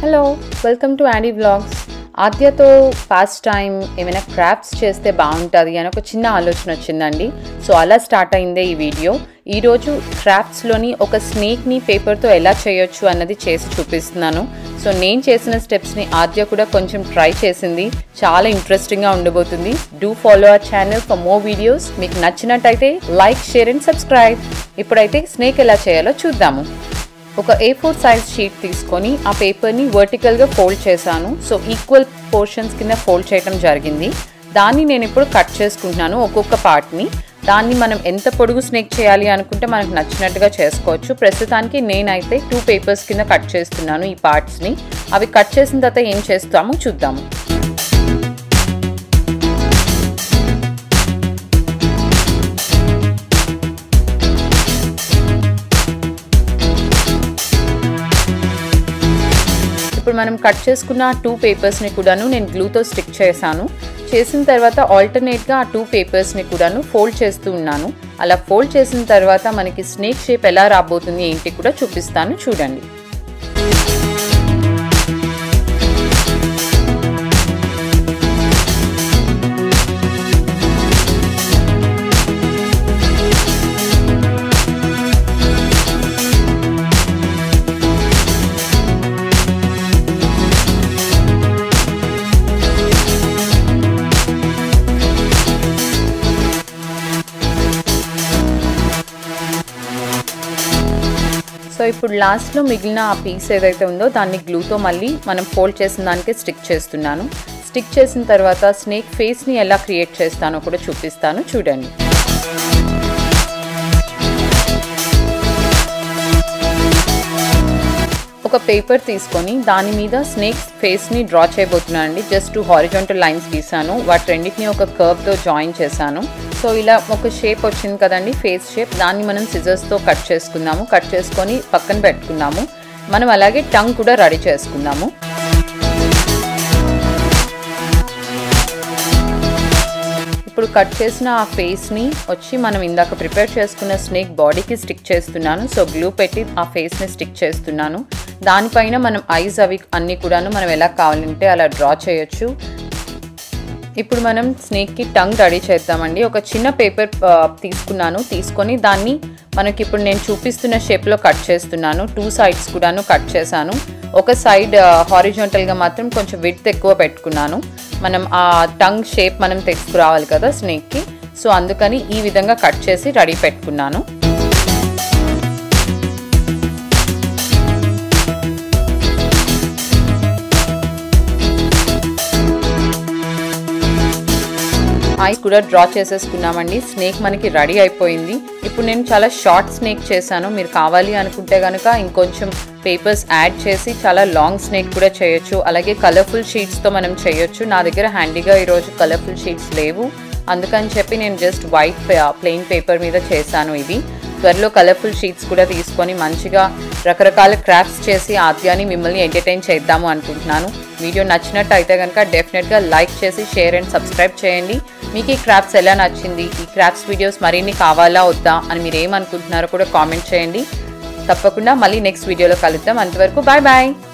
hello welcome to Andy vlogs ఆద్యతో pastime ఏమైనా crafts చేస్తే బాగుంటుంది అని ఒక చిన్న ఆలోచన వచ్చిందండి సో అలా స్టార్ట్ అయిందే ఈ వీడియో ఈరోజు క్రాఫ్ట్స్లోని ఒక స్నేక్ని పేపర్తో ఎలా చేయొచ్చు అన్నది చేసి చూపిస్తున్నాను సో నేను చేసిన స్టెప్స్ని ఆద్య కూడా కొంచెం ట్రై చేసింది చాలా ఇంట్రెస్టింగ్గా ఉండబోతుంది do follow our channel for more videos మీకు నచ్చినట్టయితే లైక్ షేర్ అండ్ సబ్స్క్రైబ్ ఇప్పుడైతే స్నేక్ ఎలా చేయాలో చూద్దాము ఒక ఏ ఫోర్ సైజ్ షీట్ తీసుకొని ఆ పేపర్ని వర్టికల్గా ఫోల్డ్ చేశాను సో ఈక్వల్ పోర్షన్స్ కింద ఫోల్డ్ చేయడం జరిగింది దాన్ని నేను ఇప్పుడు కట్ చేసుకుంటున్నాను ఒక్కొక్క పార్ట్ని దాన్ని మనం ఎంత పొడుగు స్నేక్ చేయాలి అనుకుంటే మనకు నచ్చినట్టుగా చేసుకోవచ్చు ప్రస్తుతానికి నేనైతే టూ పేపర్స్ కింద కట్ చేస్తున్నాను ఈ పార్ట్స్ని అవి కట్ చేసిన తర్వాత ఏం చేస్తామో చూద్దాము ఇప్పుడు మనం కట్ చేసుకున్న టూ పేపర్స్ని కూడాను నేను గ్లూతో స్టిక్ చేశాను చేసిన తర్వాత ఆల్టర్నేట్గా ఆ టూ పేపర్స్ని కూడాను ఫోల్డ్ చేస్తూ ఉన్నాను అలా ఫోల్డ్ చేసిన తర్వాత మనకి స్నేక్ షేప్ ఎలా రాబోతుంది ఏంటి కూడా చూపిస్తాను చూడండి సో ఇప్పుడు లాస్ట్లో మిగిలిన ఆ పీస్ ఏదైతే ఉందో దాన్ని గ్లూతో మళ్ళీ మనం ఫోల్డ్ చేసిన దానికి స్టిక్ చేస్తున్నాను స్టిక్ చేసిన తర్వాత స్నేక్ ఫేస్ని ఎలా క్రియేట్ చేస్తానో కూడా చూపిస్తాను చూడండి ఒక పేపర్ తీసుకొని దాని మీద స్నేక్ ఫేస్ని డ్రా చేయబోతున్నాను అండి జస్ట్ టూ హారిజాంటల్ లైన్స్ గీసాను వాటి రెండింటిని ఒక కర్వ్తో జాయిన్ చేశాను సో ఇలా ఒక షేప్ వచ్చింది కదండి ఫేస్ షేప్ దాన్ని మనం సిజర్స్తో కట్ చేసుకుందాము కట్ చేసుకొని పక్కన పెట్టుకుందాము మనం అలాగే టంగ్ కూడా రెడీ చేసుకుందాము ఇప్పుడు కట్ చేసిన ఆ ఫేస్ని వచ్చి మనం ఇందాక ప్రిపేర్ చేసుకున్న స్నేక్ బాడీకి స్టిక్ చేస్తున్నాను సో గ్లూ పెట్టి ఆ ఫేస్ని స్టిక్ చేస్తున్నాను దానిపైన మనం ఐస్ అవి అన్నీ కూడాను మనం ఎలా కావాలంటే అలా డ్రా చేయొచ్చు ఇప్పుడు మనం స్నేక్కి టంగ్ రెడీ చేద్దామండి ఒక చిన్న పేపర్ తీసుకున్నాను తీసుకొని దాన్ని మనకి ఇప్పుడు నేను చూపిస్తున్న షేప్లో కట్ చేస్తున్నాను టూ సైడ్స్ కూడాను కట్ చేశాను ఒక సైడ్ హారిజాంటల్గా మాత్రం కొంచెం విడ్త్ ఎక్కువ పెట్టుకున్నాను మనం ఆ టంగ్ షేప్ మనం తెచ్చుకురావాలి కదా స్నేక్కి సో అందుకని ఈ విధంగా కట్ చేసి రెడీ పెట్టుకున్నాను ఐ కూడా డ్రా చేసేసుకున్నామండి స్నేక్ మనకి రెడీ అయిపోయింది ఇప్పుడు నేను చాలా షార్ట్ స్నేక్ చేశాను మీరు కావాలి అనుకుంటే కనుక ఇంకొంచెం పేపర్స్ యాడ్ చేసి చాలా లాంగ్ స్నేక్ కూడా చేయొచ్చు అలాగే కలర్ఫుల్ షీట్స్తో మనం చేయొచ్చు నా దగ్గర హ్యాండీగా ఈరోజు కలర్ఫుల్ షీట్స్ లేవు అందుకని చెప్పి నేను జస్ట్ వైట్ ప్లెయిన్ పేపర్ మీద చేశాను ఇది త్వరలో కలర్ఫుల్ షీట్స్ కూడా తీసుకొని మంచిగా రకరకాల క్రాఫ్ట్స్ చేసి ఆద్యాన్ని మిమ్మల్ని ఎంటర్టైన్ చేద్దాము అనుకుంటున్నాను వీడియో నచ్చినట్టు అయితే కనుక డెఫినెట్గా లైక్ చేసి షేర్ అండ్ సబ్స్క్రైబ్ చేయండి మీకు ఈ క్రాఫ్ట్స్ ఎలా నచ్చింది ఈ క్రాఫ్ట్స్ వీడియోస్ మరిన్ని కావాలా వద్దా అని మీరు ఏమనుకుంటున్నారో కూడా కామెంట్ చేయండి తప్పకుండా మళ్ళీ నెక్స్ట్ వీడియోలో కలుద్దాం అంతవరకు బాయ్ బాయ్